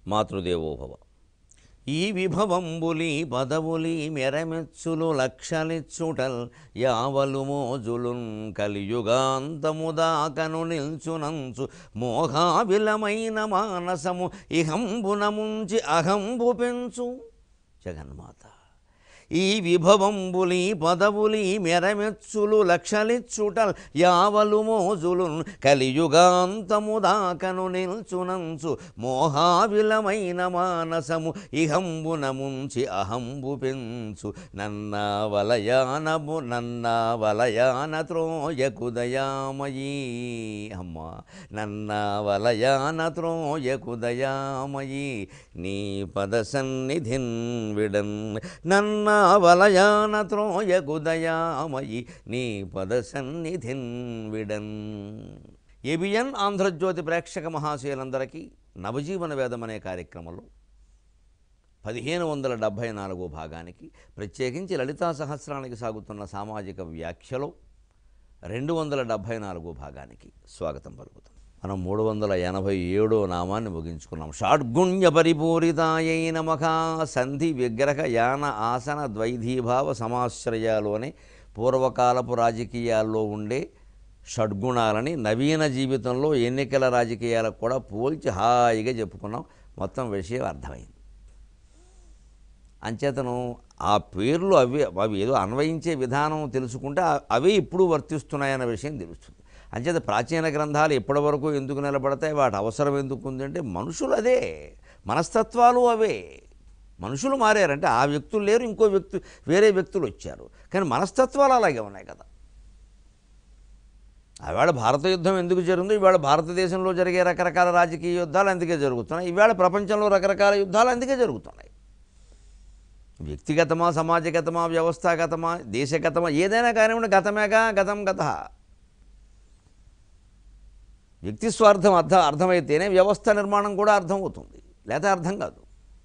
మాతృదేవోభవ ఈ విభవంబులి పదవులి మెరమెచ్చులు లక్షలిచ్చుటల్ యావలు మోజులున్ కలియుగాంతముదాకను నిల్చునంచు మోహావిలమైన మానసము ఇహంబున ముంచి అహంబు పెంచు జగన్మాత ఈ విభవంబులి పదవులి మెరమెచ్చులు లక్షలిచ్చుటల్ యావలు మోజులు కలియుగాంతము దాకను నిల్చునంచు మోహావిలమైన మానసము ఇహంబున ముంచి అహంబు పెంచు నన్న వలయానము నన్న వలయాన త్రోయకుదయామయీ అమ్మ నన్న వలయాన త్రోయకుదయామయీ నీ పద సన్నిధిన్ విడన్ నన్న వలయాన త్రోయకుదయామయి నీ పద సన్నిధిన్ విడన్ ఏబిఎన్ ఆంధ్రజ్యోతి ప్రేక్షక మహాశయులందరికీ నవజీవన వేదం అనే కార్యక్రమంలో పదిహేను వందల డెబ్భై నాలుగో భాగానికి ప్రత్యేకించి లలితా సహస్రానికి సాగుతున్న సామాజిక వ్యాఖ్యలో రెండు వందల డెబ్భై నాలుగో భాగానికి స్వాగతం పలుకుతాం మనం మూడు వందల ఎనభై ఏడో నామాన్ని ముగించుకున్నాం షాడ్గుణ్య పరిపూరితాయై నమక సంధి విగ్రహ యాన ఆసన ద్వైధీభావ సమాశ్రయాలు అనే పూర్వకాలపు రాజకీయాల్లో ఉండే షడ్గుణాలని నవీన జీవితంలో ఎన్నికల రాజకీయాలకు కూడా పోల్చి హాయిగా చెప్పుకున్నాం మొత్తం విషయం అర్థమైంది అంచేతను ఆ పేర్లు అవి అవి ఏదో అన్వయించే విధానం తెలుసుకుంటే ఆ- అవే ఇప్పుడు వర్తిస్తున్నాయన్న విషయం తెలుస్తుంది అంచేత ప్రాచీన గ్రంథాలు ఎప్పటి వరకు ఎందుకు నిలబడతాయి వాటి అవసరం ఎందుకు ఉంది అంటే మనుషులు అదే మనస్తత్వాలు అవే మనుషులు మారారంటే ఆ వ్యక్తులు లేరు ఇంకో వ్యక్తి వేరే వ్యక్తులు వచ్చారు కానీ మనస్తత్వాలు అలాగే ఉన్నాయి కదా ఆవేళ భారత యుద్ధం ఎందుకు జరిగిందో ఇవాళ భారతదేశంలో జరిగే రకరకాల రాజకీయ యుద్ధాలు అందుకే జరుగుతున్నాయి ఇవాళ ప్రపంచంలో రకరకాల యుద్ధాలు అందుకే జరుగుతున్నాయి వ్యక్తిగతమా సమాజగతమా వ్యవస్థాగతమా దేశగతమా ఏదైనా కానివ్వండి గతమేగా గతం గత వ్యక్తి స్వార్థం అర్థం అర్థమైతేనే వ్యవస్థ నిర్మాణం కూడా అర్థమవుతుంది లేదా అర్థం కాదు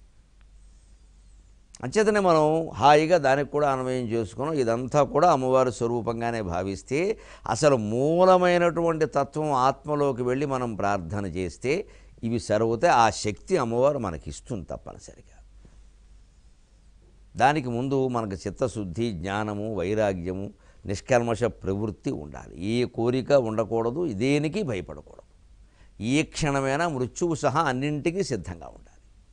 అంచేతనే మనం హాయిగా దానికి కూడా అన్వయం చేసుకున్నాం ఇదంతా కూడా అమ్మవారి స్వరూపంగానే భావిస్తే అసలు మూలమైనటువంటి తత్వం ఆత్మలోకి వెళ్ళి మనం ప్రార్థన చేస్తే ఇవి సరిగితే ఆ శక్తి అమ్మవారు మనకి ఇస్తుంది తప్పనిసరిగా దానికి ముందు మనకు చిత్తశుద్ధి జ్ఞానము వైరాగ్యము నిష్కల్మష ప్రవృత్తి ఉండాలి ఏ కోరిక ఉండకూడదు దేనికి భయపడకూడదు ఏ క్షణమైనా మృత్యువు సహా అన్నింటికీ సిద్ధంగా ఉండాలి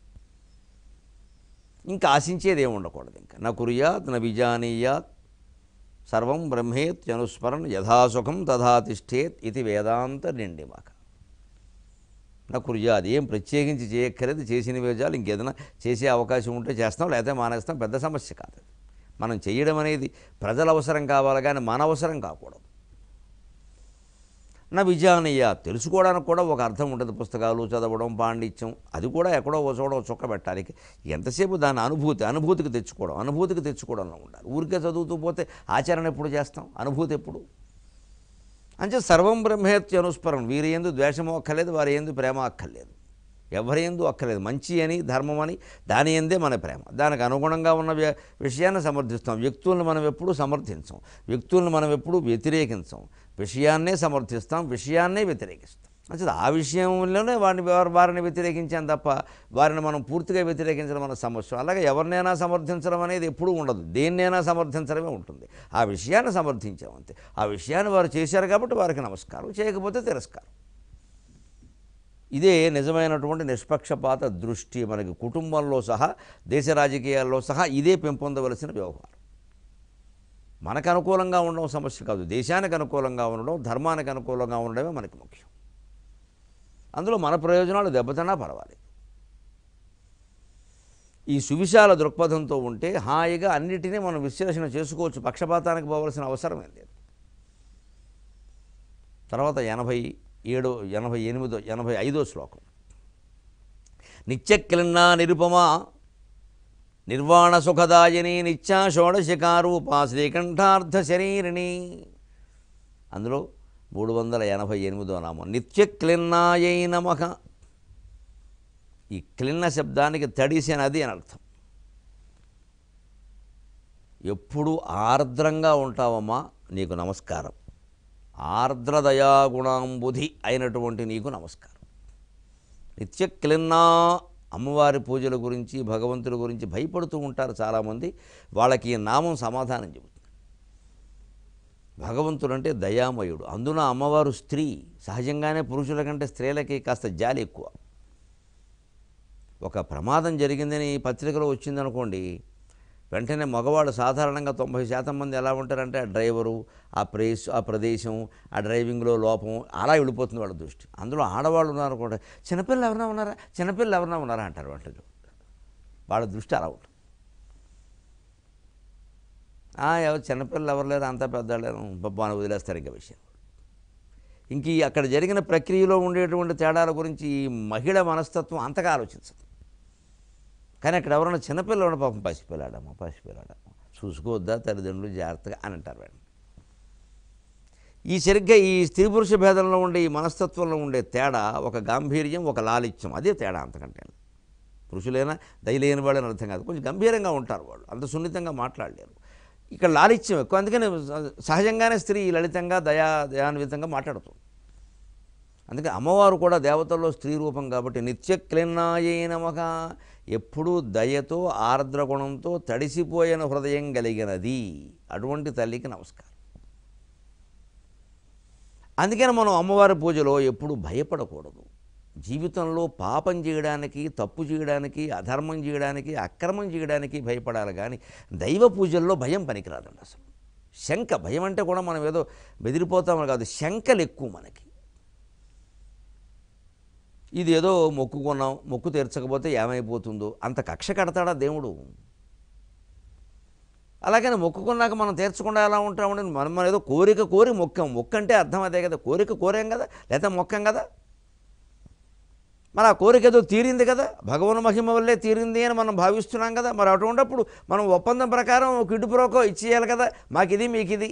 ఇంకా ఆశించేది ఏమి ఉండకూడదు ఇంకా నా కుర్యాత్ నా విజానీయాత్ సర్వం బ్రహ్మేత్ అనుస్మరణ యథాసుఖం తథా తిష్టేత్ ఇది వేదాంత నిండిమాక నా కుర్యాది ఏం ప్రత్యేకించి చేయక్కర్లేదు చేసిన వేజాలు ఇంకేదైనా చేసే అవకాశం ఉంటే చేస్తాం లేకపోతే మానేస్తాం పెద్ద సమస్య కాదు అది. మనం చేయడం అనేది ప్రజల అవసరం కావాలి కానీ మన అవసరం కాకూడదు నా విజయానయ్య తెలుసుకోవడానికి కూడా ఒక అర్థం ఉంటుంది పుస్తకాలు చదవడం పాండిత్యం అది కూడా ఎక్కడో ఓ చోట ఓ చుక్క పెట్టాలి ఎంతసేపు దాని అనుభూతి అనుభూతికి తెచ్చుకోవడం అనుభూతికి తెచ్చుకోవడంలో ఉండాలి ఊరికే చదువుతూ పోతే ఆచరణ ఎప్పుడు చేస్తాం అనుభూతి ఎప్పుడు అంటే సర్వం బ్రహ్మేత్య అనుస్మరణ వీరి ఎందు ద్వేషము అక్కర్లేదు వారి ఎందు ప్రేమ అక్కర్లేదు ఎవరి ఎందు అక్కర్లేదు మంచి అని ధర్మం అని దాని ఎందే మన ప్రేమ దానికి అనుగుణంగా ఉన్న వ్య- విషయాన్ని సమర్థిస్తాం వ్యక్తులను మనం ఎప్పుడూ సమర్థించం వ్యక్తులను మనం ఎప్పుడూ వ్యతిరేకించం విషయాన్నే సమర్థిస్తాం విషయాన్నే వ్యతిరేకిస్తాం అంటే ఆ విషయంలోనే వారిని వారి- వారిని వ్యతిరేకించాం తప్ప వారిని మనం పూర్తిగా వ్యతిరేకించడం మన సమస్య అలాగే ఎవరినైనా సమర్థించడం అనేది ఎప్పుడూ ఉండదు దేన్నైనా సమర్థించడమే ఉంటుంది ఆ విషయాన్ని సమర్థించాం అంతే ఆ విషయాన్ని వారు చేశారు కాబట్టి వారికి నమస్కారం చేయకపోతే తిరస్కారం ఇదే నిజమైనటువంటి నిష్పక్షపాత దృష్టి మనకి కుటుంబంలో సహా దేశ రాజకీయాల్లో సహా ఇదే పెంపొందవలసిన వ్యవహారం మనకు అనుకూలంగా ఉండడం సమస్య కాదు దేశానికి అనుకూలంగా ఉండడం ధర్మానికి అనుకూలంగా ఉండడమే మనకి ముఖ్యం అందులో మన ప్రయోజనాలు దెబ్బతిన్నా పర్వాలేదు ఈ సువిశాల దృక్పథంతో ఉంటే హాయిగా అన్నిటినీ మనం విశ్లేషణ చేసుకోవచ్చు పక్షపాతానికి పోవలసిన అవసరం ఏం లేదు తర్వాత ఎనభై ఏడో ఎనభై ఎనిమిదో ఎనభై ఐదో శ్లోకం నిత్యక్లిన్నా నిరుపమా నిర్వాణ సుఖదాయిని నిత్యా షోడశికారూపా శ్రీకంఠార్థ శరీరిణి అందులో మూడు వందల ఎనభై ఎనిమిదో నామం నిత్యక్లిన్నాయై నమః ఈ క్లిన్న శబ్దానికి తడిసిన అది అని అర్థం ఎప్పుడు ఆర్ద్రంగా ఉంటావమ్మా నీకు నమస్కారం ఆర్ద్రదయాగుణాంబుధి అయినటువంటి నీకు నమస్కారం నిత్య క్లిన్నా అమ్మవారి పూజల గురించి భగవంతుడి గురించి భయపడుతూ ఉంటారు చాలామంది వాళ్ళకి ఈ నామం సమాధానం చెబుతుంది భగవంతుడు అంటే దయామయుడు అందున అమ్మవారు స్త్రీ సహజంగానే పురుషుల కంటే స్త్రీలకి కాస్త జాలి ఎక్కువ ఒక ప్రమాదం జరిగిందని పత్రికలో వచ్చిందనుకోండి వెంటనే మగవాడు సాధారణంగా తొంభై శాతం మంది ఎలా ఉంటారంటే ఆ డ్రైవరు ఆ ప్రేస్ ఆ ప్రదేశం ఆ డ్రైవింగ్లో లోపం అలా వెళ్ళిపోతుంది వాళ్ళ దృష్టి అందులో ఆడవాళ్ళు ఉన్నారు కూడా చిన్నపిల్లలు ఎవరైనా ఉన్నారా చిన్నపిల్లలు ఎవరైనా ఉన్నారా అంటారు వెంటనే వాళ్ళ దృష్టి అలా ఉంటుంది "ఆ, ఎవరు చిన్నపిల్లలు ఎవరు లేరు అంతా పెద్దవాళ్ళు బొబ్బా అని వదిలేస్తారు ఇంకా విషయం ఇంక ఈ అక్కడ జరిగిన ప్రక్రియలో ఉండేటువంటి తేడాల గురించి ఈ మహిళ మనస్తత్వం అంతగా ఆలోచించదు కానీ అక్కడ ఎవరైనా చిన్నపిల్లలు పాపం పసిపిల్లాడమ్మా పసిపిల్లాడమ్మా చూసుకోవద్దా తల్లిదండ్రులు జాగ్రత్తగా అని అంటారు మేడం ఈ సరిగ్గా ఈ స్త్రీ పురుష భేదంలో ఉండే ఈ మనస్తత్వంలో ఉండే తేడా ఒక గాంభీర్యం ఒక లాలిత్యం అదే తేడా అంతకంటే పురుషులైనా దయలేని వాళ్ళని అర్థం కాదు కొంచెం గంభీరంగా ఉంటారు వాళ్ళు అంత సున్నితంగా మాట్లాడలేరు ఇక్కడ లాలిత్యం ఎక్కువ అందుకని సహజంగానే స్త్రీ లలితంగా దయా దయాన్వితంగా మాట్లాడుతుంది అందుకే అమ్మవారు కూడా దేవతల్లో స్త్రీ రూపం కాబట్టి నిత్య క్లిన్నాయే నమక ఎప్పుడూ దయతో ఆర్ద్ర గుణంతో తడిసిపోయిన హృదయం కలిగినది అటువంటి తల్లికి నమస్కారం అందుకని మనం అమ్మవారి పూజలో ఎప్పుడు భయపడకూడదు జీవితంలో పాపం చేయడానికి తప్పు చేయడానికి అధర్మం చేయడానికి అక్రమం చేయడానికి భయపడాలి కానీ దైవ పూజల్లో భయం పనికిరాదండి అసలు శంక భయం అంటే కూడా మనం ఏదో బెదిరిపోతామని కాదు శంకలు ఎక్కువ మనకి ఇది ఏదో మొక్కుకున్నాం మొక్కు తీర్చకపోతే ఏమైపోతుందో అంత కక్ష కడతాడా దేవుడు అలాగని మొక్కుకున్నాక మనం తీర్చకుండా ఎలా ఉంటామండి మనం మనం ఏదో కోరిక కోరి మొక్కాం మొక్క అంటే అర్థం అదే కదా కోరిక కోరాం కదా లేదా మొక్కం కదా మరి ఆ కోరిక ఏదో తీరింది కదా భగవన్ మహిమ వల్లే తీరింది అని మనం భావిస్తున్నాం కదా మరి అటువంటిప్పుడు మనం ఒప్పందం ప్రకారం ఒక ఇటు ప్రోకో ఇచ్చేయాలి కదా మాకు ఇది మీకు ఇది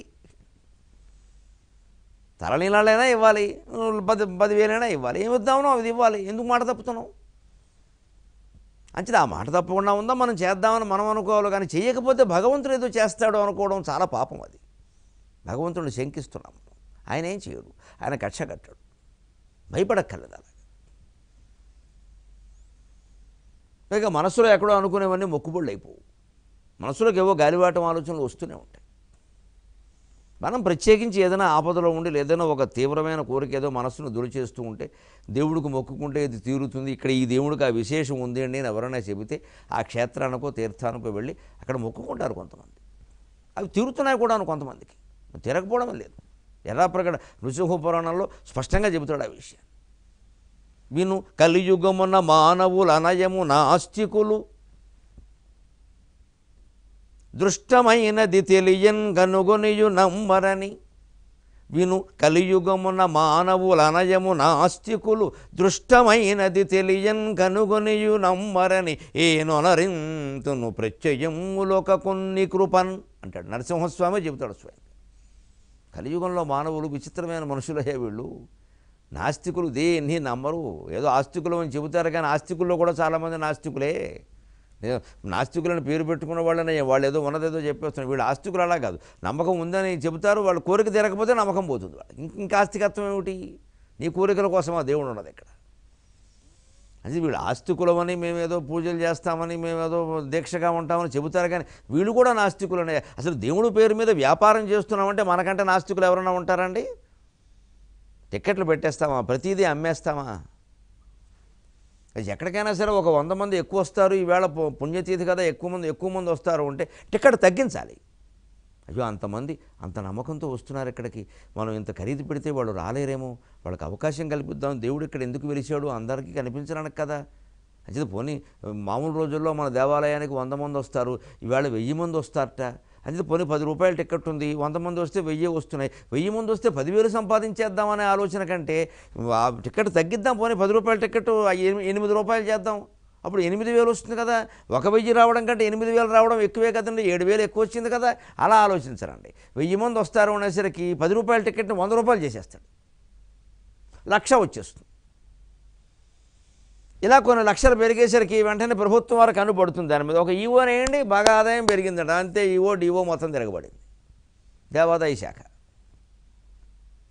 తలనీళ్ళైనా ఇవ్వాలి పది పదివేలైనా ఇవ్వాలి ఏమి ఇద్దామనో అది ఇవ్వాలి ఎందుకు మాట తప్పుతున్నావు అంచేది ఆ మాట తప్పకుండా ఉందా మనం చేద్దామని మనం అనుకోవాలి కానీ చేయకపోతే భగవంతుడు ఏదో చేస్తాడు అనుకోవడం చాలా పాపం అది భగవంతుడిని శంకిస్తున్నాం ఆయన ఏం చేయడు ఆయన కక్ష కట్టాడు భయపడక్కర్లేదు అలా పైగా మనసులో ఎక్కడో అనుకునేవన్నీ మొక్కుబళ్ళు అయిపోవు మనసులోకి ఏవో గాలివాటం ఆలోచనలు వస్తూనే ఉంటాయి మనం ప్రత్యేకించి ఏదైనా ఆపదలో ఉండి లేదైనా ఒక తీవ్రమైన కోరిక ఏదో మనస్సును దుడి చేస్తూ ఉంటే దేవుడికి మొక్కుకుంటే ఇది తీరుతుంది ఇక్కడ ఈ దేవుడికి ఆ విశేషం ఉంది అండి అని ఎవరైనా చెబితే ఆ క్షేత్రానికో తీర్థానికో వెళ్ళి అక్కడ మొక్కుకుంటారు కొంతమంది అవి తీరుతున్నాయి కూడా కొంతమందికి తిరగకపోవడం లేదు ఎలా ప్రకట నృసింహ పురాణంలో స్పష్టంగా చెబుతాడు ఆ విషయం విను కలియుగమున మానవుల అనయము నాస్తికులు దృష్టమైనది తెలియన్ గనుగొనియు నమ్మరని విను కలియుగమున మానవుల అనయము నాస్తికులు దృష్టమైనది తెలియన్ కనుగొనియు నమ్మరని ఏనొనరింతును ప్రత్యయములొక కొన్ని కృపన్ అంటాడు నరసింహస్వామి చెబుతాడు స్వామి కలియుగంలో మానవులు విచిత్రమైన మనుషులయ్యే వీళ్ళు నాస్తికులు దేన్ని నమ్మరు ఏదో ఆస్తికులు అని చెబుతారు కానీ ఆస్తికుల్లో కూడా చాలామంది నాస్తికులే ఏ- నాస్తికులని పేరు పెట్టుకున్న వాళ్ళని వాళ్ళు ఏదో ఉన్నదేదో చెప్పేస్తున్నారు వీళ్ళు ఆస్తికులు అలా కాదు నమ్మకం ఉందని చెబుతారు వాళ్ళ కోరిక తీరకపోతే నమ్మకం పోతుంది వాళ్ళకి ఇంక- ఇంకా ఆస్తికత్వం ఏమిటి నీ కోరికల కోసం ఆ దేవుడు ఉన్నది ఇక్కడ అది వీళ్ళు ఆస్తికులమని మేమేదో పూజలు చేస్తామని మేమేదో దీక్షగా ఉంటామని చెబుతారు కానీ వీళ్ళు కూడా నాస్తికులనే అసలు దేవుడి పేరు మీద వ్యాపారం చేస్తున్నామంటే మనకంటే నాస్తికులు ఎవరైనా ఉంటారండి టిక్కెట్లు పెట్టేస్తామా ప్రతిదీ అమ్మేస్తామా అది ఎక్కడికైనా సరే ఒక వంద మంది ఎక్కువ వస్తారు ఈవేళ పు- పుణ్యతీథి కదా ఎక్కువ మంది ఎక్కువ మంది వస్తారు అంటే టికెట్ తగ్గించాలి అయ్యో అంతమంది అంత నమ్మకంతో వస్తున్నారు ఇక్కడికి మనం ఇంత ఖరీదు పెడితే వాళ్ళు రాలేరేమో వాళ్ళకి అవకాశం కల్పిద్దాం దేవుడు ఇక్కడ ఎందుకు వెలిచాడు అందరికీ కనిపించడానికి కదా అయితే పోనీ మామూలు రోజుల్లో మన దేవాలయానికి వంద మంది వస్తారు ఈవేళ వెయ్యి మంది వస్తారట అయితే పోనీ పది రూపాయల టికెట్ ఉంది వంద మంది వస్తే వెయ్యి వస్తున్నాయి వెయ్యి మంది వస్తే పదివేలు సంపాదించేద్దామనే ఆలోచన కంటే ఆ టికెట్ తగ్గిద్దాం పోనీ పది రూపాయల టికెట్ ఎనిమిది ఎనిమిది రూపాయలు చేద్దాం అప్పుడు ఎనిమిది వేలు వస్తుంది కదా ఒక వెయ్యి రావడం కంటే ఎనిమిది వేలు రావడం ఎక్కువే కదండి ఏడు వేలు ఎక్కువ వచ్చింది కదా అలా ఆలోచించరండి వెయ్యి మంది వస్తారు అనేసరికి పది రూపాయల టికెట్ని వంద రూపాయలు చేసేస్తాడు లక్ష వచ్చేస్తుంది ఇలా కొన్ని లక్షలు పెరిగేసరికి వెంటనే ప్రభుత్వం వారికి కనుపడుతుంది దాని మీద ఒక ఈవో వేయండి బాగా ఆదాయం పెరిగిందట అంతే ఈవో డివో మొత్తం తిరగబడింది దేవాదాయ శాఖ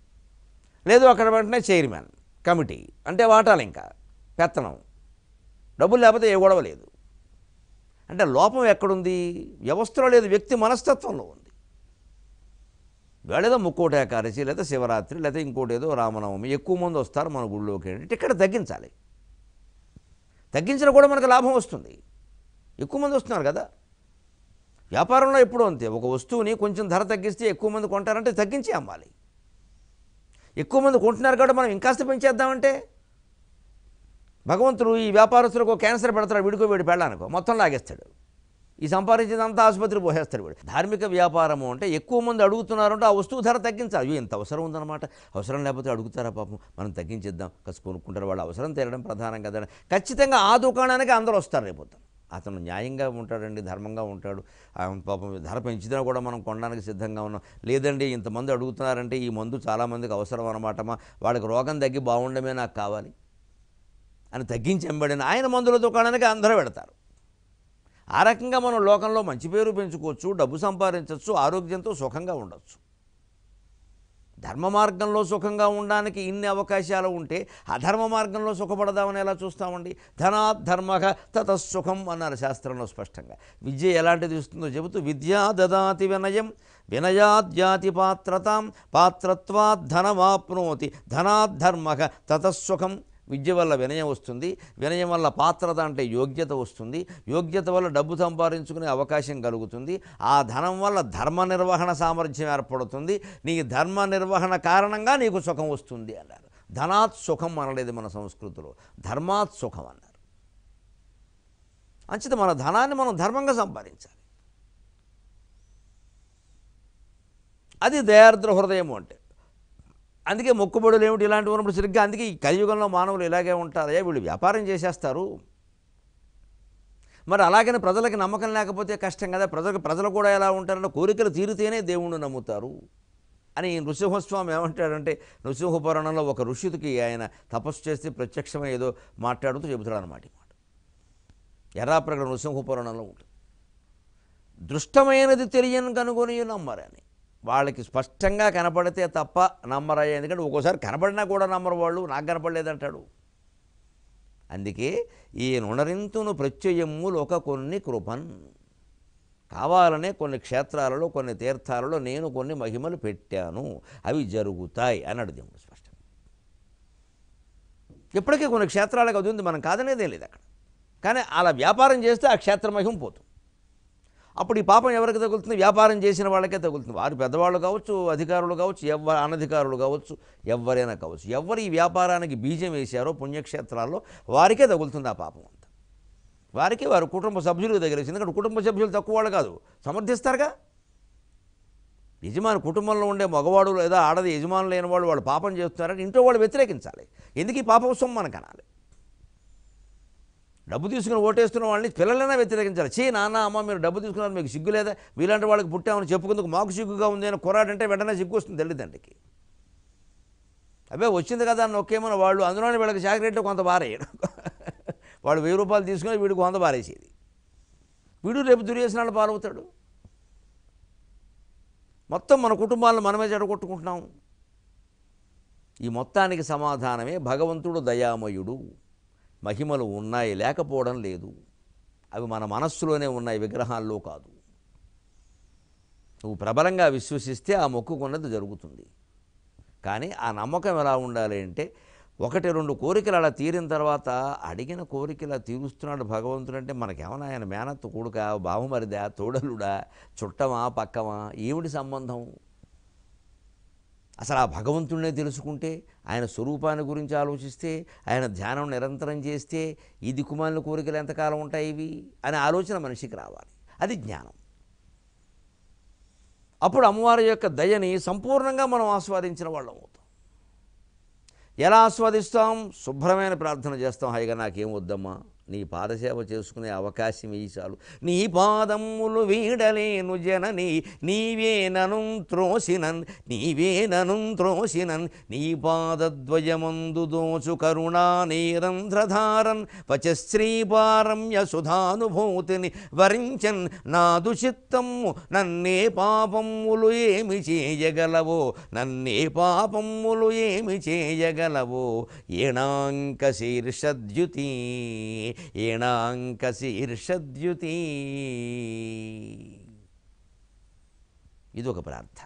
లేదు అక్కడ వెంటనే చైర్మన్ కమిటీ అంటే వాటాలు ఇంకా పెత్తనం డబ్బులు లేకపోతే ఏ గొడవ లేదు అంటే లోపం ఎక్కడుంది వ్యవస్థలో లేదు వ్యక్తి మనస్తత్వంలో ఉంది వేళేదో ముక్కోటి ఏకాదశి లేదా శివరాత్రి లేదా ఇంకోటి ఏదో రామనవమి ఎక్కువ మంది వస్తారు మన గుళ్ళోకి అంటే ఇక్కడ తగ్గించాలి తగ్గించినా కూడా మనకు లాభం వస్తుంది ఎక్కువ మంది వస్తున్నారు కదా వ్యాపారంలో ఎప్పుడూ అంతే ఒక వస్తువుని కొంచెం ధర తగ్గిస్తే ఎక్కువ మంది కొంటారంటే తగ్గించి అమ్మాలి ఎక్కువ మంది కొంటున్నారు కాబట్టి మనం ఇంకాస్త పెంచేద్దామంటే భగవంతుడు ఈ వ్యాపారస్తులకు ఒక క్యాన్సర్ పెడతాడు వీడికో వీడి పెళ్ళానుకో మొత్తం లాగేస్తాడు ఈ సంపాదించిందంతా ఆసుపత్రి పోసేస్తాడు వీడు ధార్మిక వ్యాపారము అంటే ఎక్కువ మంది అడుగుతున్నారంటే ఆ వస్తువు ధర తగ్గించాలి అయ్యో ఇంత అవసరం ఉందన్నమాట అవసరం లేకపోతే అడుగుతారా పాపం మనం తగ్గించేద్దాం కసి కొనుక్కుంటారు వాళ్ళు అవసరం తీరడం ప్రధానం కదా ఖచ్చితంగా ఆ దుకాణానికి అందరూ వస్తారు రేపు అతను న్యాయంగా ఉంటాడండి ధర్మంగా ఉంటాడు ఆ పాపం ధర పెంచినా కూడా మనం కొనడానికి సిద్ధంగా ఉన్నాం లేదండి ఇంతమంది అడుగుతున్నారంటే ఈ మందు చాలామందికి అవసరం అనమాట మా వాళ్ళకి రోగం తగ్గి బాగుండమే నాకు కావాలి అని తగ్గించి ఎంబడిన ఆయన మందుల దుకాణానికి అందరూ పెడతారు ఆ రకంగా మనం లోకంలో మంచి పేరు పెంచుకోవచ్చు డబ్బు సంపాదించవచ్చు ఆరోగ్యంతో సుఖంగా ఉండొచ్చు ధర్మ మార్గంలో సుఖంగా ఉండడానికి ఇన్ని అవకాశాలు ఉంటే అధర్మ మార్గంలో సుఖపడదామని ఎలా చూస్తామండి ధనాత్ ధర్మక తతసుఖం అన్నారు శాస్త్రంలో స్పష్టంగా విద్య ఎలాంటిది ఇస్తుందో చెబుతూ విద్యా దదాతి వినయం వినయాద్యాతి పాత్రతాం పాత్రత్వాత్ ధనమాప్నోతి ధనాత్ ధర్మక తతసుఖం విద్య వల్ల వినయం వస్తుంది వినయం వల్ల పాత్రత అంటే యోగ్యత వస్తుంది యోగ్యత వల్ల డబ్బు సంపాదించుకునే అవకాశం కలుగుతుంది ఆ ధనం వల్ల ధర్మ నిర్వహణ సామర్థ్యం ఏర్పడుతుంది నీ ధర్మ నిర్వహణ కారణంగా నీకు సుఖం వస్తుంది అన్నారు ధనాత్ సుఖం అనలేదు మన సంస్కృతిలో ధర్మాత్ సుఖం అన్నారు అంచిత మన ధనాన్ని మనం ధర్మంగా సంపాదించాలి అది దయార్ద్ర హృదయం అంటే అందుకే మొక్కుబడులు ఏమిటి ఇలాంటివి ఉన్నప్పుడు సరిగ్గా అందుకే ఈ కలియుగంలో మానవులు ఇలాగే ఉంటారయ్యా వీళ్ళు వ్యాపారం చేసేస్తారు మరి అలాగని ప్రజలకి నమ్మకం లేకపోతే కష్టం కదా ప్రజలకు ప్రజలు కూడా ఎలా ఉంటారంటే కోరికలు తీరితేనే దేవుణ్ణి నమ్ముతారు అని నృసింహస్వామి ఏమంటాడంటే నృసింహ పురాణంలో ఒక ఋషికి ఆయన తపస్సు చేస్తే ప్రత్యక్షమై ఏదో మాట్లాడుతూ చెబుతాడు అనమాట ఈ మాట ఎర్రాప్రగడ నృసింహ పురాణంలో ఉంటుంది దృష్టమైనది తెలియని కనుగొని నమ్మరని వాళ్ళకి స్పష్టంగా కనపడితే తప్ప నమ్మరయ్యా ఎందుకంటే ఒక్కోసారి కనపడినా కూడా నమ్మరు వాళ్ళు నాకు కనపడలేదంటాడు అందుకే ఈ నుణరింతును ప్రత్యయములు ఒక కొన్ని కృపన్ కావాలనే కొన్ని క్షేత్రాలలో కొన్ని తీర్థాలలో నేను కొన్ని మహిమలు పెట్టాను అవి జరుగుతాయి అన్నాడు దేవుడు స్పష్టంగా ఇప్పటికీ కొన్ని క్షేత్రాలకు అది ఉంది మనం కాదనేదే లేదు అక్కడ కానీ అలా వ్యాపారం చేస్తే ఆ క్షేత్ర మహిమ పోతుంది అప్పుడు ఈ పాపం ఎవరికి తగులుతుంది వ్యాపారం చేసిన వాళ్ళకే తగులుతుంది వారు పెద్దవాళ్ళు కావచ్చు అధికారులు కావచ్చు ఎవ్వరు అనధికారులు కావచ్చు ఎవరైనా కావచ్చు ఎవరు ఈ వ్యాపారానికి బీజం వేశారో పుణ్యక్షేత్రాల్లో వారికే తగులుతుంది ఆ పాపం అంతా వారికి వారి కుటుంబ సభ్యులకు తగిలేసి ఎందుకంటే కుటుంబ సభ్యులు తక్కువ వాళ్ళు కాదు సమర్థిస్తారుగా యజమాని కుటుంబంలో ఉండే మగవాడు లేదా ఆడది యజమానులు లేని వాళ్ళు వాళ్ళు పాపం చేస్తున్నారని ఇంట్లో వాళ్ళు వ్యతిరేకించాలి ఎందుకు ఈ పాపం సొమ్ము మనకు అనాలి డబ్బు తీసుకుని ఓటేస్తున్న వాళ్ళని పిల్లలైనా వ్యతిరేకించాలి చే నాన్న అమ్మ మీరు డబ్బు తీసుకున్నారు మీకు సిగ్గు లేదా మీలాంటి వాళ్ళకి పుట్టామని చెప్పుకుందుకు మాకు సిగ్గుగా ఉంది అని కుర్రాడంటే వెంటనే సిగ్గు వస్తుంది తల్లిదండ్రికి అవే వచ్చింది కదా అని నొక్కేమని వాళ్ళు అందులోనే వీళ్ళకి చాకరేట్లో కొంత బారేయడు వాడు వెయ్యి రూపాయలు తీసుకుని వీడికి వంద బారేసేది వీడు రేపు దుర్యేసనాలు పాలవుతాడు మొత్తం మన కుటుంబాలను మనమే చెడగొట్టుకుంటున్నాం ఈ మొత్తానికి సమాధానమే భగవంతుడు దయామయుడు మహిమలు ఉన్నాయి లేకపోవడం లేదు అవి మన మనస్సులోనే ఉన్నాయి విగ్రహాల్లో కాదు నువ్వు ప్రబలంగా విశ్వసిస్తే ఆ మొక్కుకున్నది జరుగుతుంది కానీ ఆ నమ్మకం ఎలా ఉండాలి అంటే ఒకటి రెండు కోరికలు అలా తీరిన తర్వాత అడిగిన కోరికలు తీరుస్తున్నాడు భగవంతుడు అంటే మనకేమన్నా ఆయన మేనత్తు కొడుక బావమరిదా తోడలుడా చుట్టమా పక్కమా ఏమిటి సంబంధం అసలు ఆ భగవంతుడినే తెలుసుకుంటే ఆయన స్వరూపాన్ని గురించి ఆలోచిస్తే ఆయన ధ్యానం నిరంతరం చేస్తే ఈ దిక్కుమాలిన కోరికలు ఎంతకాలం ఉంటాయి ఇవి అనే ఆలోచన మనిషికి రావాలి అది జ్ఞానం అప్పుడు అమ్మవారి యొక్క దయని సంపూర్ణంగా మనం ఆస్వాదించిన వాళ్ళం అవుతాం ఎలా ఆస్వాదిస్తాం శుభ్రమైన ప్రార్థన చేస్తాం హాయిగా నాకేం వద్దమ్మా నీ పాదసేవ చేసుకునే అవకాశం ఇవి చాలు నీ పాదములు వీడలేను జనని నీవే నను త్రోసినన్ నీవే నను త్రోసినన్ నీ పాదద్వయమందు దోచు కరుణా నీరంధ్రధారన్ వచశ్రీపారమ్య సుధానుభూతిని వరించన్ నాదు చిత్తము నన్నే పాపములు ఏమి చేయగలవో నన్నే పాపములు ఏమి చేయగలవో ఏణాంక శీర్షద్యుతి ఏణాంక శీర్షద్యుతి ఇది ఒక ప్రార్థన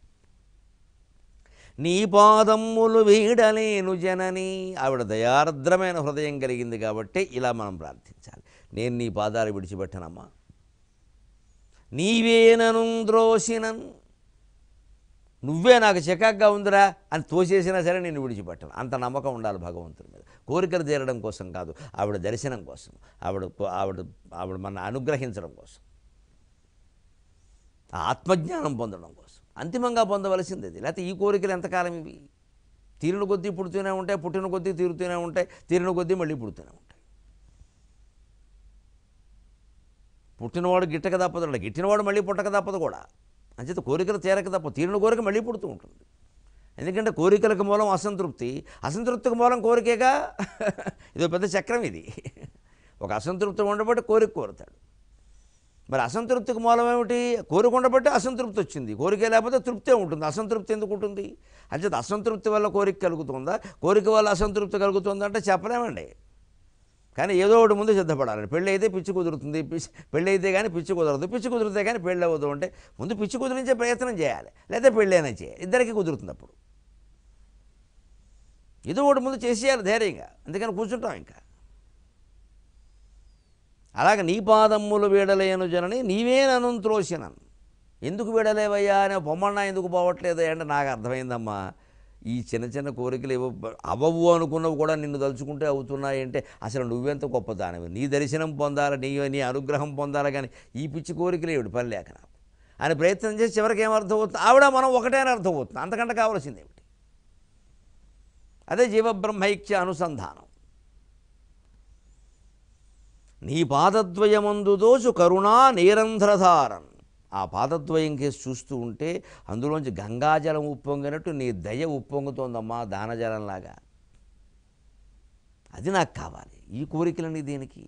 నీ పాదమ్ములు వీడలేను జనని ఆవిడ దయార్ద్రమైన హృదయం కలిగింది కాబట్టి ఇలా మనం ప్రార్థించాలి నేను నీ పాదాలు విడిచిపెట్టనమ్మా నీవేనను ద్రోసినన్ నువ్వే నాకు చికాగ్గా ఉందిరా అని తోసేసినా సరే నేను విడిచిపెట్టను అంత నమ్మకం ఉండాలి భగవంతుడి మీద కోరికలు తీరడం కోసం కాదు ఆవిడ దర్శనం కోసం ఆవిడ ఆవిడ ఆవిడ మన అనుగ్రహించడం కోసం ఆ ఆత్మజ్ఞానం పొందడం కోసం అంతిమంగా పొందవలసింది ఇది లేకపోతే ఈ కోరికలు ఎంతకాలం ఇవి తీరిన కొద్దీ పుడుతూనే ఉంటాయి పుట్టిన కొద్దీ తీరుతూనే ఉంటాయి తీరిన కొద్దీ మళ్ళీ పుడుతూనే ఉంటాయి పుట్టినవాడు గిట్టక తప్పదు గిట్టినవాడు మళ్ళీ పుట్టక తప్పదు కూడా అంచేత కోరికలు తీరక తప్ప తీరిన కోరిక మళ్ళీ పుడుతూ ఉంటుంది ఎందుకంటే కోరికలకు మూలం అసంతృప్తి అసంతృప్తికి మూలం కోరికేగా ఇది పెద్ద చక్రం ఇది ఒక అసంతృప్తి ఉండబట్టి కోరిక కోరుతాడు మరి అసంతృప్తికి మూలం ఏమిటి కోరిక ఉండబట్టి అసంతృప్తి వచ్చింది కోరిక లేకపోతే తృప్తే ఉంటుంది అసంతృప్తి ఎందుకు ఉంటుంది అంచేత అసంతృప్తి వల్ల కోరిక కలుగుతుందా కోరిక వల్ల అసంతృప్తి కలుగుతుందా అంటే చెప్పలేమండి కానీ ఏదో ఒకటి ముందు సిద్ధపడాలి పెళ్ళి అయితే పిచ్చి కుదురుతుంది పిచ్చి పెళ్ళి అయితే కానీ పిచ్చి కుదరదు పిచ్చి కుదిరితే కానీ పెళ్ళి అవ్వదు అంటే ముందు పిచ్చి కుదిరించే ప్రయత్నం చేయాలి లేదా పెళ్ళైనా చేయాలి ఇద్దరికి కుదురుతుంది అప్పుడు ఏదో ఒకటి ముందు చేసేయాలి ధైర్యంగా అందుకని కూర్చుంటాం ఇంకా అలాగ నీ పాదమ్ములు వీడలేను జనని నీవే నన్ను త్రోసినను ఎందుకు వీడలేవయ్యా అని పొమ్మన్నా ఎందుకు పోవట్లేదు అంటే నాకు అర్థమైందమ్మా ఈ చిన్న చిన్న కోరికలు ఏవో అవ్వవు అనుకున్నవి కూడా నిన్ను తలుచుకుంటే అవుతున్నాయి అంటే అసలు నువ్వెంత గొప్పదానివి నీ దర్శనం పొందాలి నీ నీ అనుగ్రహం పొందాలి కానీ ఈ పిచ్చి కోరికలు ఏమిటి పని లేక నాకు అని ప్రయత్నం చేసి చివరికి ఏమర్థమవుతుంది ఆవిడ మనం ఒకటే అని అర్థమవుతుంది అంతకంటే కావాల్సింది ఏమిటి అదే జీవబ్రహ్మైక్య అనుసంధానం నీ పాదద్వయమందు దోచు కరుణా నీరంధ్రధారన్ ఆ పాదద్వయం కేసు చూస్తూ ఉంటే అందులోంచి గంగాజలం ఉప్పొంగినట్టు నీ దయ ఉప్పొంగుతోందమ్మా దానజలంలాగా అది నాకు కావాలి ఈ కోరికలని దేనికి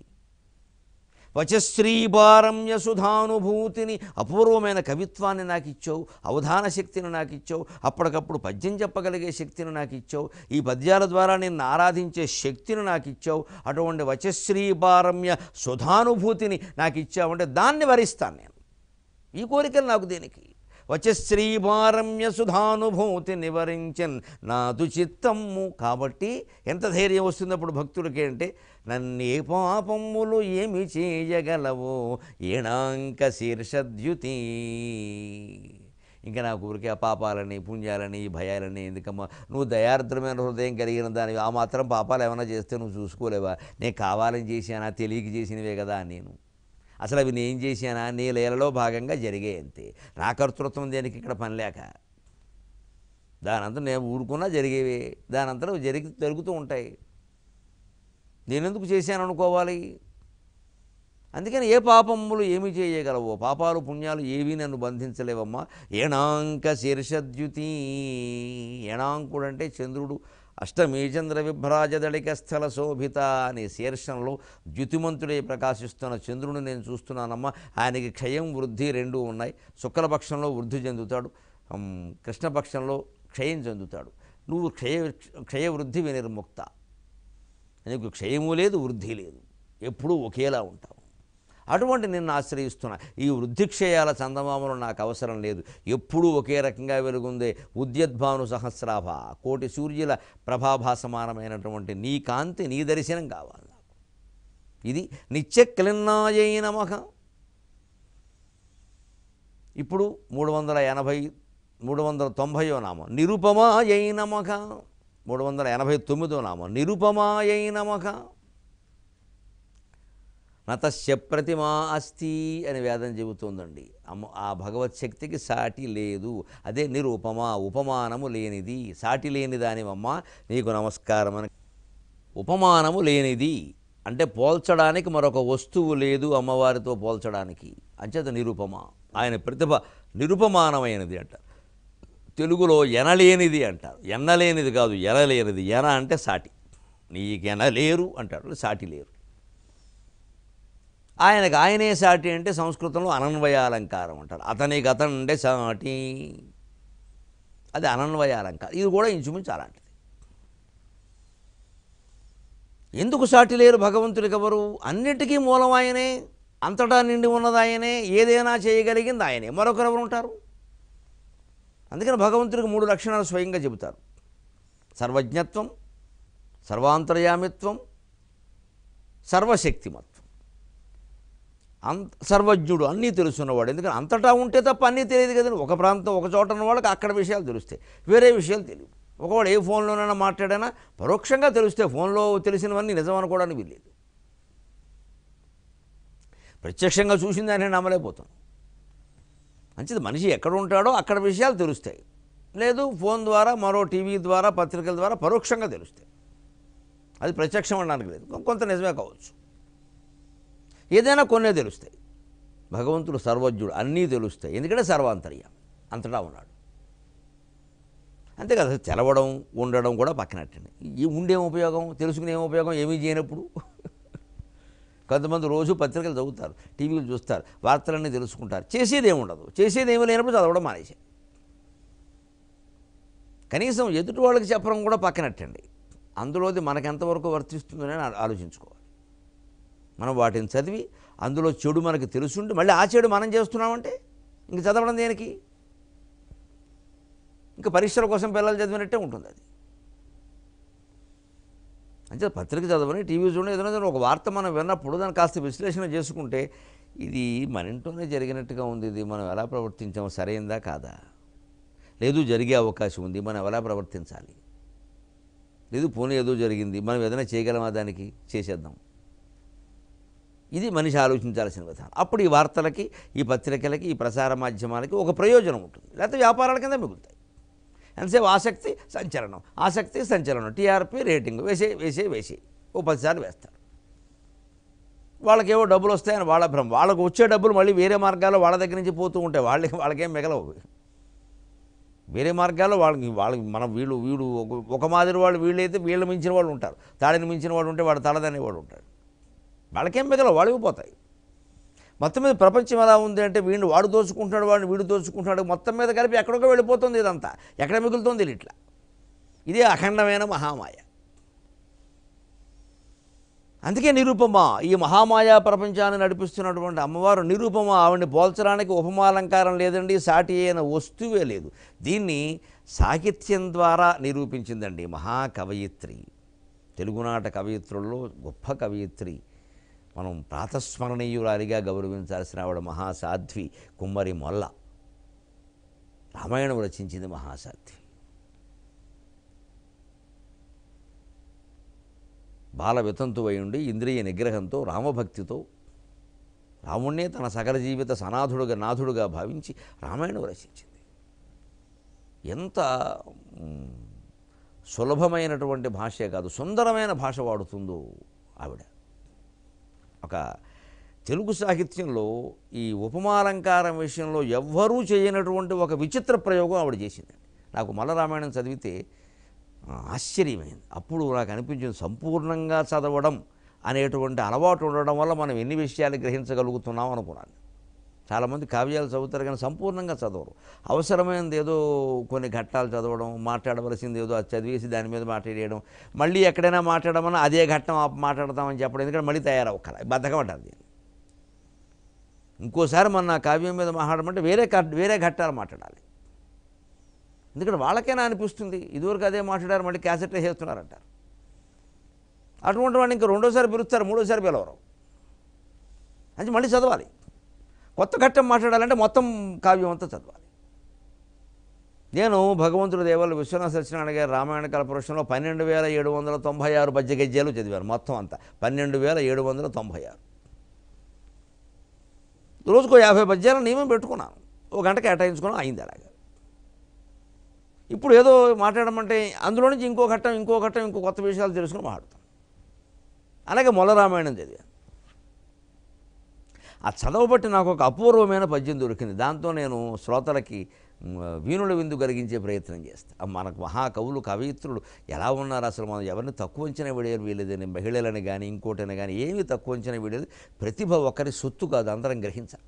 వచశ్రీపారమ్య సుధానుభూతిని అపూర్వమైన కవిత్వాన్ని నాకు ఇచ్చావు అవధాన శక్తిని నాకు ఇచ్చావు అప్పటికప్పుడు పద్యం చెప్పగలిగే శక్తిని నాకు ఇచ్చావు ఈ పద్యాల ద్వారా నిన్ను ఆరాధించే శక్తిని నాకు ఇచ్చావు అటువంటి వచశ్రీపారమ్య సుధానుభూతిని నాకు ఇచ్చావు అంటే దాన్ని వరిస్తాను నేను ఈ కోరికలు నాకు దేనికి వచశ్రీపారమ్య సుధానుభూతి నివరించన్ నాదు చిత్తమ్ము కాబట్టి ఎంత ధైర్యం వస్తుంది అప్పుడు భక్తుడికి అంటే నన్నే పాపమ్ములు ఏమి చేయగలవో ఏణాంక శీర్షద్యుతి ఇంకా నా ఊరికే ఆ పాపాలని పుణ్యాలని భయాలని ఎందుకమ్మా నువ్వు దయార్ద్రమైన హృదయం కలిగిన దాని ఆ మాత్రం పాపాలు ఏమైనా చేస్తే నువ్వు చూసుకోలేవా నేను కావాలని చేశానా తెలియక చేసినవే కదా నేను అసలు అవి నేను చేశానా నీ లీలలో భాగంగా జరిగే అంతే నా కర్తృత్వం దేనికి ఇక్కడ పని లేక దానంతా నేను ఊరుకున్నా జరిగేవి దానంతా జరిగి జరుగుతూ ఉంటాయి నేనెందుకు చేశాను అనుకోవాలి అందుకని ఏ పాపములు ఏమి చేయగలవో పాపాలు పుణ్యాలు ఏవి నన్ను బంధించలేవమ్మా ఏణాంక శీర్షద్యుతి ఏణాంకుడు అంటే చంద్రుడు అష్టమీ చంద్ర విభ్రాజదళిక స్థల శోభిత అనే శీర్షంలో ద్యుతిమంతుడై ప్రకాశిస్తున్న చంద్రుని నేను చూస్తున్నానమ్మా ఆయనకి క్షయం వృద్ధి రెండూ ఉన్నాయి శుక్లపక్షంలో వృద్ధి చెందుతాడు ఉమ్, కృష్ణపక్షంలో క్షయం చెందుతాడు నువ్వు క్షయ క్షయ వృద్ధి వినిర్ముక్త నీకు క్షయము లేదు వృద్ధి లేదు ఎప్పుడూ ఒకేలా ఉంటావు అటువంటి నిన్ను ఆశ్రయిస్తున్నా ఈ వృద్ధి క్షయాల చందమామలు నాకు అవసరం లేదు ఎప్పుడూ ఒకే రకంగా వెలుగుందే ఉద్యద్భాను సహస్రాభ కోటి సూర్యుల ప్రభాభాసమానమైనటువంటి నీ కాంతి నీ దర్శనం కావాలి నాకు ఇది నిత్యక్లిన్నాయై నమః ఇప్పుడు మూడు వందల ఎనభై మూడు వందల తొంభయో నామం నిరుపమాయై నమః మూడు వందల ఎనభై తొమ్మిదో నామం నిరుపమాయై నమః నతస్య ప్రతిమా అస్తి అని వేదం చెబుతోందండి అమ్మ ఆ భగవత్ శక్తికి సాటి లేదు అదే నిరూపమా ఉపమానము లేనిది సాటి లేని దానివమ్మ నీకు నమస్కారం అని ఉపమానము లేనిది అంటే పోల్చడానికి మరొక వస్తువు లేదు అమ్మవారితో పోల్చడానికి అంచేత నిరూపమ ఆయన ప్రతిభ నిరుపమానమైనది అంటారు తెలుగులో ఎనలేనిది అంటారు ఎన్నలేనిది కాదు ఎనలేనిది ఎన అంటే సాటి నీకు ఎనలేరు అంటారు సాటి లేరు ఆయనకు ఆయనే సాటి అంటే సంస్కృతంలో అనన్వయాలంకారం అంటారు అతనికి అతను అంటే సాటి అది అనన్వయాలంకారం ఇది కూడా ఇంచుమించు అలాంటిది ఎందుకు సాటి లేరు భగవంతుడికి ఎవరు అన్నిటికీ మూలం ఆయనే అంతటా నిండి ఉన్నది ఆయనే ఏదైనా చేయగలిగింది ఆయనే మరొకరు ఎవరు ఉంటారు అందుకని భగవంతుడికి మూడు లక్షణాలు స్వయంగా చెబుతారు సర్వజ్ఞత్వం సర్వాంతర్యామిత్వం సర్వశక్తిమత్వం అంత సర్వజ్ఞుడు అన్నీ తెలుసున్నవాడు ఎందుకంటే అంతటా ఉంటే తప్ప అన్నీ తెలియదు కదండి ఒక ప్రాంతం ఒక చోట ఉన్న వాళ్ళకి అక్కడ విషయాలు తెలుస్తాయి వేరే విషయాలు తెలియవు ఒకవాడు ఏ ఫోన్లోనైనా మాట్లాడానా పరోక్షంగా తెలుస్తే ఫోన్లో తెలిసినవన్నీ నిజం అనుకోవడానికి వీల్లేదు ప్రత్యక్షంగా చూసిన దాన్ని నమ్మలేకపోతాం మంచిది మనిషి ఎక్కడ ఉంటాడో అక్కడ విషయాలు తెలుస్తాయి లేదు ఫోన్ ద్వారా మరో టీవీ ద్వారా పత్రికల ద్వారా పరోక్షంగా తెలుస్తాయి అది ప్రత్యక్షం అనడానికి లేదు కొంత నిజమే కావచ్చు ఏదైనా కొన్నే తెలుస్తాయి భగవంతుడు సర్వజ్ఞుడు అన్నీ తెలుస్తాయి ఎందుకంటే సర్వాంతర్యం అంతటా ఉన్నాడు అంతే కదా తెలవడం ఉండడం కూడా పక్కనట్టండి ఈ ఉండేం ఉపయోగం తెలుసుకునే ఏం ఉపయోగం ఏమీ చేయనప్పుడు కొంతమంది రోజు పత్రికలు చదువుతారు టీవీలు చూస్తారు వార్తలన్నీ తెలుసుకుంటారు చేసేది ఏమి ఉండదు చేసేది ఏమీ లేనప్పుడు చదవడం మానేసి కనీసం ఎదుటి వాళ్ళకి చెప్పడం కూడా పక్కనట్టండి అందులోది మనకు ఎంతవరకు వర్తిస్తుందని ఆ- ఆలోచించుకోవాలి మనం వాటిని చదివి అందులో చెడు మనకు తెలుసుండి మళ్ళీ ఆ చెడు మనం చేస్తున్నామంటే ఇంక చదవడం దేనికి ఇంకా పరీక్షల కోసం పిల్లలు చదివినట్టే ఉంటుంది అది అంటే పత్రిక చదవని టీవీ చూడండి ఏదైనా సరే ఒక వార్త మనం విన్నప్పుడు దాన్ని కాస్త విశ్లేషణ చేసుకుంటే ఇది మన ఇంట్లోనే జరిగినట్టుగా ఉంది ఇది మనం ఎలా ప్రవర్తించాం సరైందా కాదా లేదు జరిగే అవకాశం ఉంది మనం ఎలా ప్రవర్తించాలి లేదు పోనీ ఏదో జరిగింది మనం ఏదైనా చేయగలమా దానికి చేసేద్దాం ఇది మనిషి ఆలోచించాల్సిన విధానం అప్పుడు ఈ వార్తలకి ఈ పత్రికలకి ఈ ప్రసార మాధ్యమాలకి ఒక ప్రయోజనం ఉంటుంది లేకపోతే వ్యాపారాల కింద మిగులుతాయి ఎంతసేపు ఆసక్తి సంచలనం ఆసక్తి సంచలనం టీఆర్పీ రేటింగ్ వేసే వేసే వేసే ఓ పదిసార్లు వేస్తారు వాళ్ళకేవో డబ్బులు వస్తాయని వాళ్ళ భ్రమ వాళ్ళకు వచ్చే డబ్బులు మళ్ళీ వేరే మార్గాల్లో వాళ్ళ దగ్గర నుంచి పోతూ ఉంటాయి వాళ్ళకి వాళ్ళకేం మిగలవు వేరే మార్గాల్లో వాళ్ళకి వాళ్ళకి మనం వీళ్ళు వీడు ఒక- ఒక మాదిరి వాళ్ళు వీళ్ళైతే వీళ్ళు మించిన వాళ్ళు ఉంటారు తాడిని మించిన వాడు ఉంటే వాడు తలదనేవాడు ఉంటాడు వాళ్ళకేం మిగలవు వాళ్ళకి పోతాయి మొత్తం మీద ప్రపంచం ఎలా ఉంది అంటే వీడిని వాడు దోచుకుంటున్నాడు వాడిని వీడు దోచుకుంటున్నాడు మొత్తం మీద కలిపి ఎక్కడికో వెళ్ళిపోతుంది ఇదంతా ఎక్కడ మిగులుతుంది ఇది ఇట్లా ఇదే అఖండమైన మహామాయ అందుకే నిరూపమ ఈ మహామాయా ప్రపంచాన్ని నడిపిస్తున్నటువంటి అమ్మవారు నిరూపమ ఆవిడని పోల్చడానికి ఉపమాలంకారం లేదండి సాటి అయిన వస్తువే లేదు దీన్ని సాహిత్యం ద్వారా నిరూపించిందండి మహాకవయిత్రి తెలుగునాట కవయిత్రుల్లో గొప్ప కవయిత్రి మనం ప్రాతస్మరణీయురాలిగా గౌరవించాల్సిన ఆవిడ మహాసాధ్వి కుమ్మరి మొల్ల రామాయణం రచించింది మహాసాధ్వి బాల వితంతువై ఉండి ఇంద్రియ నిగ్రహంతో రామభక్తితో రాముణ్ణే తన సకల జీవిత సనాథుడుగా నాథుడుగా భావించి రామాయణం రచించింది ఎంత మ్, సులభమైనటువంటి భాషే కాదు సుందరమైన భాష వాడుతుందో ఆవిడ ఒక తెలుగు సాహిత్యంలో ఈ ఉపమాలంకారం విషయంలో ఎవ్వరూ చేయనటువంటి ఒక విచిత్ర ప్రయోగం ఆవిడ చేసింది నాకు మల్ల రామాయణం చదివితే ఆ, ఆశ్చర్యమైంది అప్పుడు నాకు అనిపించింది సంపూర్ణంగా చదవడం అనేటువంటి అలవాటు ఉండడం వల్ల మనం ఎన్ని విషయాలు గ్రహించగలుగుతున్నాం అనుకున్నాను చాలామంది కావ్యాలు చదువుతారు కానీ సంపూర్ణంగా చదవరు అవసరమైనది ఏదో కొన్ని ఘట్టాలు చదవడం మాట్లాడవలసింది ఏదో అది చదివేసి దాని మీద మాట్లాడేయడం మళ్ళీ ఎక్కడైనా మాట్లాడమన్నా అదే ఘట్టం ఆప్ మాట్లాడతామని చెప్పడం ఎందుకంటే మళ్ళీ తయారవ్వకల బద్ధకం అంటారు దీన్ని ఇంకోసారి మన కావ్యం మీద మాట్లాడమంటే వేరే ఘట్- వేరే ఘట్టాలు మాట్లాడాలి ఎందుకంటే వాళ్ళకైనా అనిపిస్తుంది ఇదివరకు అదే మాట్లాడారు మళ్ళీ క్యాసెట్లు వేసేస్తున్నారంటారు అటువంటి వాడిని ఇంకా రెండోసారి పిలుస్తారు మూడోసారి పిలవరు అది మళ్ళీ చదవాలి కొత్త ఘట్టం మాట్లాడాలంటే మొత్తం కావ్యం అంతా చదవాలి నేను భగవంతుడి దేవాలు విశ్వనాథ సత్యనారాయణ గారి రామాయణ కల్పవృక్షంలో పన్నెండు వేల ఏడు వందల తొంభై ఆరు పద్య గద్యాలు చదివాను మొత్తం అంతా పన్నెండు వేల ఏడు వందల తొంభై ఆరు రోజుకో యాభై పద్యాల నియమం పెట్టుకున్నాను ఒక గంట కేటాయించుకున్నాను అయింది అలాగా ఇప్పుడు ఏదో మాట్లాడమంటే అందులో నుంచి ఇంకో ఘట్టం ఇంకో ఘట్టం ఇంకో కొత్త విషయాలు తెలుసుకుని మాట్లాడతాం అలాగే మొల రామాయణం చదివాను ఆ చదవబట్టి నాకు ఒక అపూర్వమైన పద్యం దొరికింది దాంతో నేను శ్రోతలకి మ్, వీణుల విందు కలిగించే ప్రయత్నం చేస్తాను మనకు మహాకవులు కవయిత్రులు ఎలా ఉన్నారు అసలు మనం ఎవరిని తక్కువ అంచనా విడేరు వీలేదని మహిళలని కానీ ఇంకోటని కానీ ఏమీ తక్కువ అంచనా విడేది ప్రతిభ ఒకరి సొత్తు కాదు అందరం గ్రహించాలి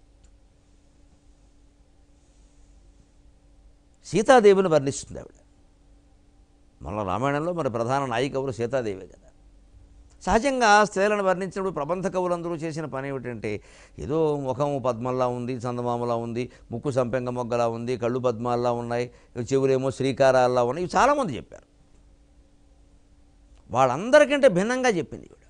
సీతాదేవిని వర్ణిస్తుంది ఆవిడ మన రామాయణంలో మన ప్రధాన నాయిక ఎవరు సీతాదేవే కదా సహజంగా స్త్రీలను వర్ణించినప్పుడు ప్రబంధ కవులందరూ చేసిన పని ఏమిటంటే ఏదో ముఖం పద్మంలా ఉంది చందమామలా ఉంది ముక్కు సంపెంగ మొగ్గలా ఉంది కళ్ళు పద్మాల్లా ఉన్నాయి చెవులేమో శ్రీకారాల్లా ఉన్నాయి ఇవి చాలామంది చెప్పారు వాళ్ళందరికంటే భిన్నంగా చెప్పింది ఈవిడ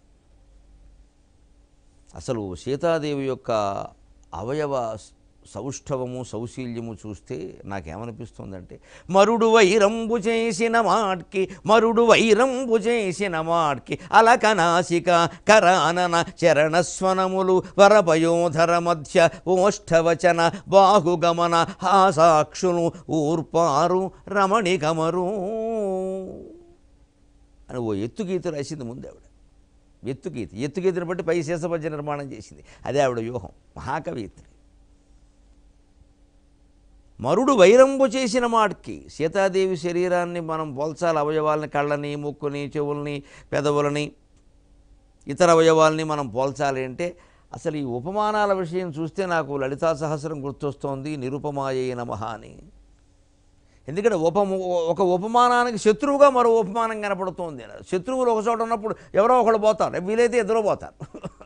అసలు సీతాదేవి యొక్క అవయవ సౌష్ఠవము సౌశీల్యము చూస్తే నాకేమనిపిస్తుందంటే మరుడు వైరంబు చేసిన మాట్కి మరుడు వైరంబు చేసిన మాట్కి అలకనాసిక కరానన చరణస్వనములు వరపయోధర మధ్య ఓష్ఠవచన బాహుగమన హాసాక్షులు ఊర్పారు రమణికమరు అని ఓ ఎత్తుగీత రాసింది ముందు ఆవిడ ఎత్తుగీత ఎత్తుగీతను బట్టి పై శేషపద్య నిర్మాణం చేసింది అదే ఆవిడ వ్యూహం మహాకవిత్రి మరుడు వైరంబు చేసిన మాటకి సీతాదేవి శరీరాన్ని మనం పోల్చాలి అవయవాల్ని కళ్ళని ముక్కుని చెవుల్ని పెదవులని ఇతర అవయవాల్ని మనం పోల్చాలి అంటే అసలు ఈ ఉపమానాల విషయం చూస్తే నాకు లలితా సహస్రం గుర్తొస్తోంది నిరుపమాయే నమః అని ఎందుకంటే ఉపమ ఒక ఉపమానానికి శత్రువుగా మరో ఉపమానం కనపడుతోంది శత్రువులు ఒక చోట ఉన్నప్పుడు ఎవరో ఒకళ్ళు పోతారు వీలైతే ఇద్దరు పోతారు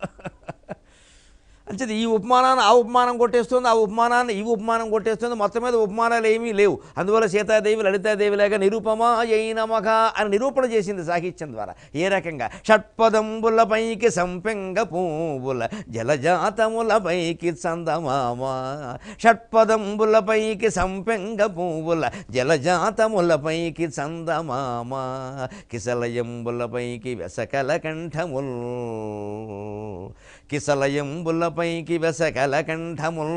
అంచేది ఈ ఉపమానాన్ని ఆ ఉపమానం కొట్టేస్తుంది ఆ ఉపమానాన్ని ఈ ఉపమానం కొట్టేస్తుంది మొత్తం మీద ఉపమానాలు ఏమీ లేవు అందువల్ల సీతాదేవి లలితాదేవి లేక నిరూపమా అయినమక అని నిరూపణ చేసింది సాహిత్యం ద్వారా ఏ రకంగా షట్పదంబుల పైకి సంపెంగ పువ్వుల జలజాతముల పైకి చందమామ షట్పదంబుల పైకి సంపెంగ పువ్వుల జలజాతముల పైకి చందమామ కిసలయంబుల పైకి వెసకల కంఠముల్ కిసలయంబులపైకి వెసకల కంఠముల్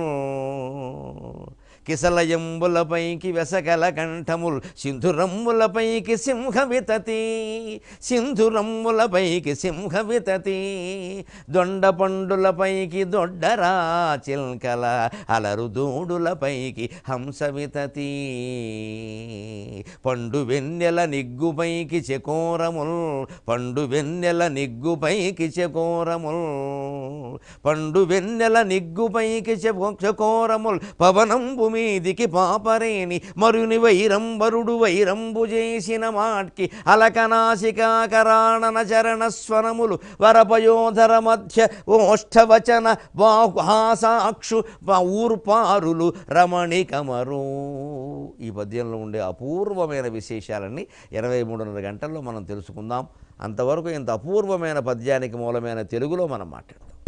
కిసలయంబులపైకి వెసకల కంఠముల్ సింధురమ్ములపైకి సింహ వితతి సింధురమ్ములపైకి సింహ వితతి దొండ పండులపైకి దొడ్డరా చిల్కల అలరు దూడులపైకి హంస వితతి పండు వెన్నెల నిగ్గుపైకి చెకోరముల్ పండు వెన్నెల నిగ్గుపైకి చెకోరముల్ పండు వెన్నెల నిగ్గుపైకి చె- చెకోరముల్ పవనంబు మీదికి పాపరేని మరుని వైరంబరుడు వైరంబు చేసిన మాట్కి అలకనాసికాకరాణన చరణ స్వరములు వరపయోధర మధ్య ఓష్ఠవచన బాహాసాక్షు ఊర్పారులు రమణికమరు ఈ పద్యంలో ఉండే అపూర్వమైన విశేషాలన్నీ ఇరవై మూడున్నర గంటల్లో మనం తెలుసుకుందాం అంతవరకు ఇంత అపూర్వమైన పద్యానికి మూలమైన తెలుగులో మనం మాట్లాడదాం